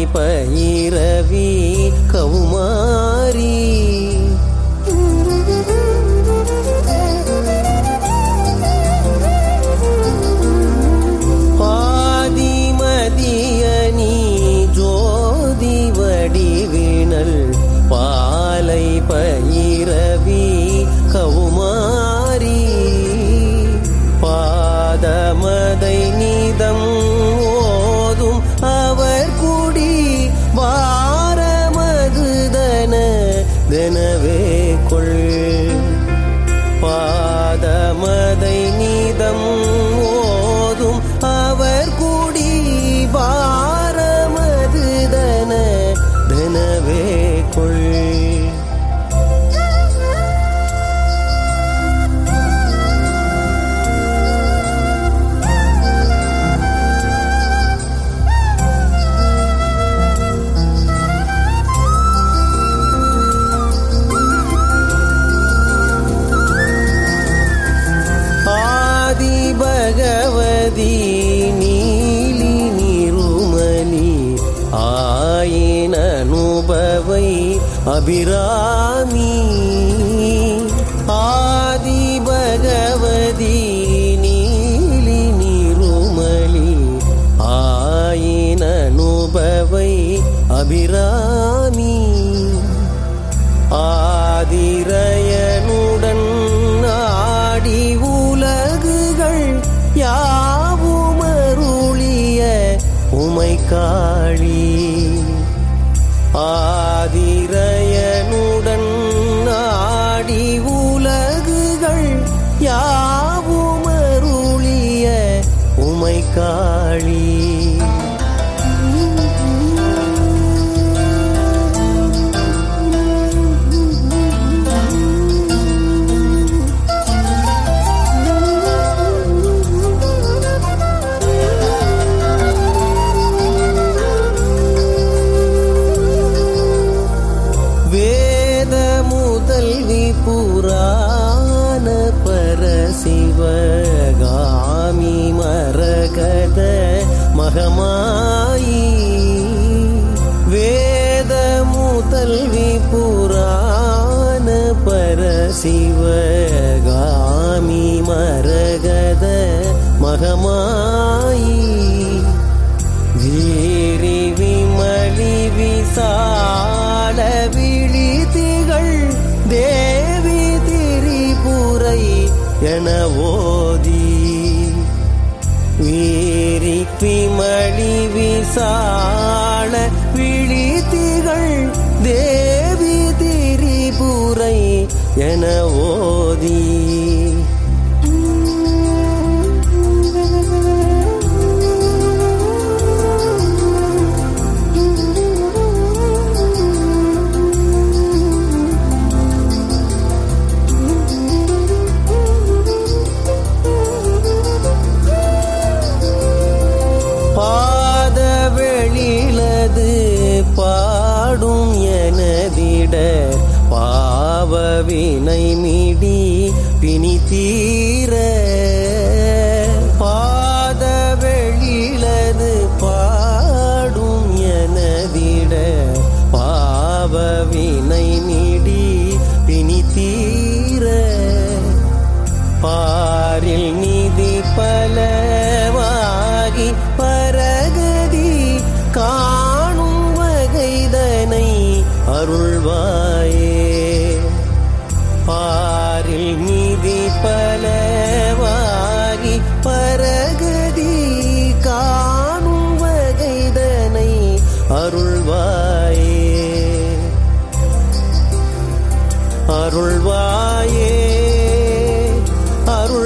பயிரவி கௌமாரி பாதிமதியனி ஜோதி வடிவினல் பாலை பயிரவி கௌமாரி பாதமதை நீதம் ஓதும் அவர் குடி வாரமதுதன தினவே கொள் பாதமதை நீதம் ஓதும் அவர் கூடி பாரமதுதன தனவே கொள் ஆதி பகவதி நீலி நிருமலி ஆயின அனுபவை அபிராமி ஆதி பகவதி நீலி நிருமலி ஆயின அனுபவை அபிராமி ஆதிரயனுடன் ஆடி உலகுகள் யாவுமருளிய உமைக்காளி ஆதிரயனுடன் ஆடி உலகுகள் யாவுமருளிய உமைக்காளி வேத முதல்வி புராண பரசிவகாமி மரகத மகமாயி வேத முதல்வி புராண பரசிவகாமி மரகத மகமாயி வீரி விமலி விசால விழிதிகள் தேவி திரிபுரை என ஓதி வீரி விமலி விசால விழிதிகள் தேவி திரிபுரை என ஓதி பாத வெளிலது பாடும் எனதிட பாவவினை மிடி பிணி தீர பாத வெளிலது பாடும் எனதிட பாவவினை மிடி பிணி தீர பாரில் நிதி பலவாகி பரகதி காணும் வகைதனை அருள்வாயே பாரில் நிதி பலவாகி பரகதி காணும் வகைதனை அருள்வாயே அருள்வாயே அருள்